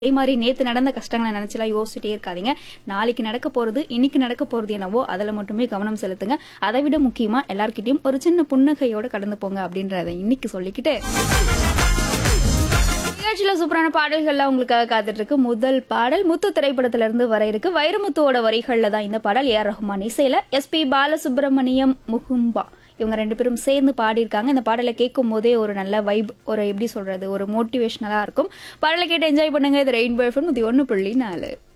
அதே மாதிரி நேத்து நடந்த கஷ்டங்களை நினைச்சலாம் யோசிச்சுட்டே இருக்காதீங்க நாளைக்கு நடக்க போறது இன்னைக்கு நடக்க போறது என்னவோ அதுல மட்டுமே கவனம் செலுத்துங்க அதை விட முக்கியமா எல்லார்கிட்டயும் ஒரு சின்ன புன்னகையோட கடந்து போங்க அப்படின்றத இன்னைக்கு சொல்லிக்கிட்டு நிகழ்ச்சியில சூப்பரான பாடல்கள்லாம் உங்களுக்காக காத்துட்டு இருக்கு முதல் பாடல் முத்து திரைப்படத்துல இருந்து வர இருக்கு வைரமுத்துவோட வரிகள்ல தான் இந்த பாடல் ஏஆர் ரஹ்மான் இசையில எஸ்பி பாலசுப்ரமணியம் முகும்பா இவங்க ரெண்டு பேரும் சேர்ந்து பாடியிருக்காங்க இந்த பாடலை கேட்கும் போதே ஒரு நல்ல வைப் ஒரு எப்படி சொல்றது ஒரு மோட்டிவேஷனலா இருக்கும் பாடலை கேட்டு என்ஜாய் பண்ணுங்க இது ரெயின்போ எஃப்எம் இது ஒன்று புள்ளி நாலு